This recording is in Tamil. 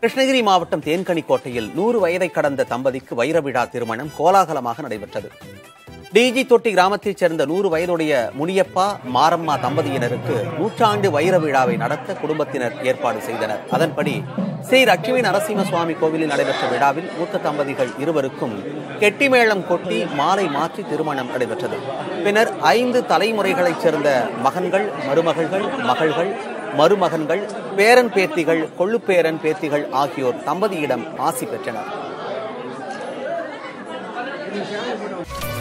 கிருஷ்ணகிரி மாவட்டம் தேன்கனிக்கோட்டையில் நூறு வயதை கடந்த தம்பதிக்கு வைர விழா திருமணம் கோலாகலமாக நடைபெற்றது டிஜி தொட்டி கிராமத்தைச் சேர்ந்த நூறு வயதுடைய முனியப்பா மாரம்மா தம்பதியினருக்கு நூற்றாண்டு வைர விழாவை நடத்த குடும்பத்தினர் ஏற்பாடு செய்தனர் அதன்படி ஸ்ரீ லட்சுமி நரசிம்ம சுவாமி கோவிலில் நடைபெற்ற விழாவில் மூத்த தம்பதிகள் இருவருக்கும் கெட்டிமேளம் கொட்டி மாலை மாற்றி திருமணம் நடைபெற்றது பின்னர் ஐந்து தலைமுறைகளைச் சேர்ந்த மகன்கள் மருமகள்கள் மகள்கள் மருமகன்கள் பேரன் பேத்திகள் கொள்ளுப்பேரன் பேத்திகள் ஆகியோர் தம்பதியிடம் ஆசி பெற்றனர்